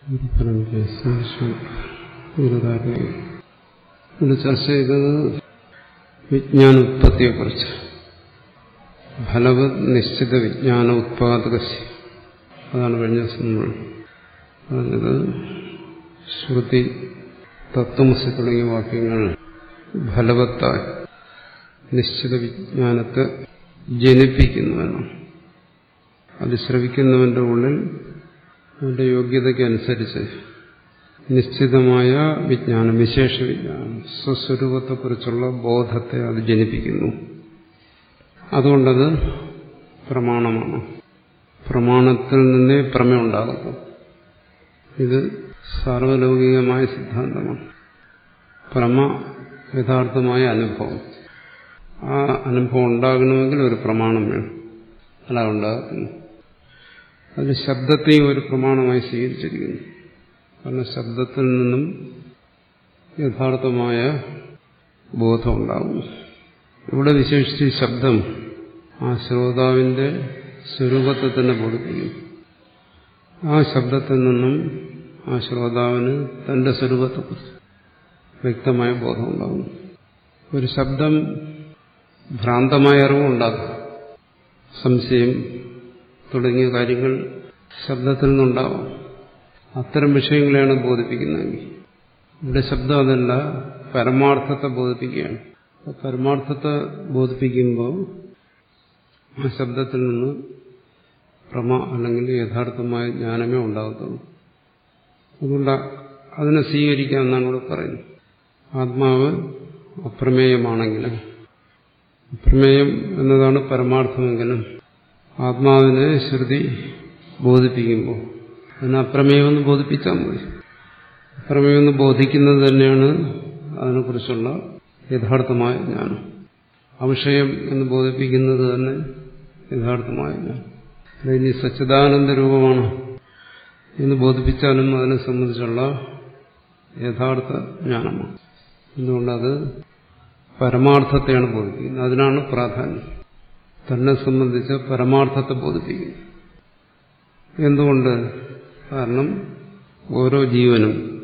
ഇവിടെ ചർച്ച ചെയ്തത് വിജ്ഞാനോത്പത്തിയെക്കുറിച്ച് ഫലവത് നിശ്ചിത വിജ്ഞാന ഉത്പാദക അതാണ് കഴിഞ്ഞ ദിവസം നമ്മൾ പറഞ്ഞത് ശ്രുതി തത്വമസി തുടങ്ങിയ വാക്യങ്ങൾ ഫലവത്തായി നിശ്ചിത വിജ്ഞാനത്തെ ജനിപ്പിക്കുന്നുവെന്നാണ് അത് ശ്രവിക്കുന്നവന്റെ ഉള്ളിൽ അവന്റെ യോഗ്യതയ്ക്കനുസരിച്ച് നിശ്ചിതമായ വിജ്ഞാനം വിശേഷ വിജ്ഞാനം സ്വസ്വരൂപത്തെക്കുറിച്ചുള്ള ബോധത്തെ അത് ജനിപ്പിക്കുന്നു അതുകൊണ്ടത് പ്രമാണമാണ് പ്രമാണത്തിൽ നിന്നേ പ്രമേയം ഉണ്ടാകുന്നു ഇത് സാർവലൗകികമായ സിദ്ധാന്തമാണ് പ്രമ യഥാർത്ഥമായ അനുഭവം ആ അനുഭവം ഉണ്ടാകണമെങ്കിൽ ഒരു പ്രമാണം വേണം അല്ല ഉണ്ടാകുന്നു അതിന് ശബ്ദത്തെയും ഒരു പ്രമാണമായി സ്വീകരിച്ചിരിക്കുന്നു കാരണം ശബ്ദത്തിൽ നിന്നും യഥാർത്ഥമായ ബോധം ഉണ്ടാകുന്നു ഇവിടെ വിശേഷിച്ച് ശബ്ദം ആ ശ്രോതാവിന്റെ സ്വരൂപത്തെ തന്നെ ബോധിപ്പിക്കും ആ ശബ്ദത്തിൽ നിന്നും ആ ശ്രോതാവിന് തന്റെ സ്വരൂപത്തെക്കുറിച്ച് വ്യക്തമായ ബോധം ഉണ്ടാകുന്നു ഒരു ശബ്ദം ഭ്രാന്തമായ അറിവുണ്ടാകും സംശയം തുടങ്ങിയ കാര്യങ്ങൾ ശബ്ദത്തിൽ നിന്നുണ്ടാവാം അത്തരം വിഷയങ്ങളെയാണ് ബോധിപ്പിക്കുന്നതെങ്കിൽ ഇവിടെ ശബ്ദം അതല്ല പരമാർത്ഥത്തെ ബോധിപ്പിക്കുകയാണ് പരമാർത്ഥത്തെ ബോധിപ്പിക്കുമ്പോൾ ആ ശബ്ദത്തിൽ നിന്ന് പ്രമ അല്ലെങ്കിൽ യഥാർത്ഥമായ ജ്ഞാനമേ ഉണ്ടാകത്തുള്ളൂ അതുകൊണ്ട് അതിനെ സ്വീകരിക്കാമെന്നാണ് ഇവിടെ പറയുന്നത് ആത്മാവ് അപ്രമേയമാണെങ്കിലും അപ്രമേയം എന്നതാണ് പരമാർത്ഥമെങ്കിലും ആത്മാവിനെ ശ്രുതി ബോധിപ്പിക്കുമ്പോൾ അതിന് അപ്രമേയമെന്ന് ബോധിപ്പിച്ചാൽ മതി അപ്രമേയമെന്ന് ബോധിക്കുന്നത് തന്നെയാണ് അതിനെക്കുറിച്ചുള്ള യഥാർത്ഥമായ ജ്ഞാനം അവിഷയം എന്ന് ബോധിപ്പിക്കുന്നത് തന്നെ യഥാർത്ഥമായ ജ്ഞാനം ഇനി സച്ചിദാനന്ദ രൂപമാണ് എന്ന് ബോധിപ്പിച്ചാലും അതിനെ സംബന്ധിച്ചുള്ള യഥാർത്ഥ ജ്ഞാനമാണ് എന്തുകൊണ്ടത് പരമാർത്ഥത്തെയാണ് ബോധിപ്പിക്കുന്നത് അതിനാണ് പ്രാധാന്യം തന്നെ സംബന്ധിച്ച് പരമാർത്ഥത്തെ ബോധിപ്പിക്കുന്നു എന്തുകൊണ്ട് കാരണം ഓരോ ജീവനും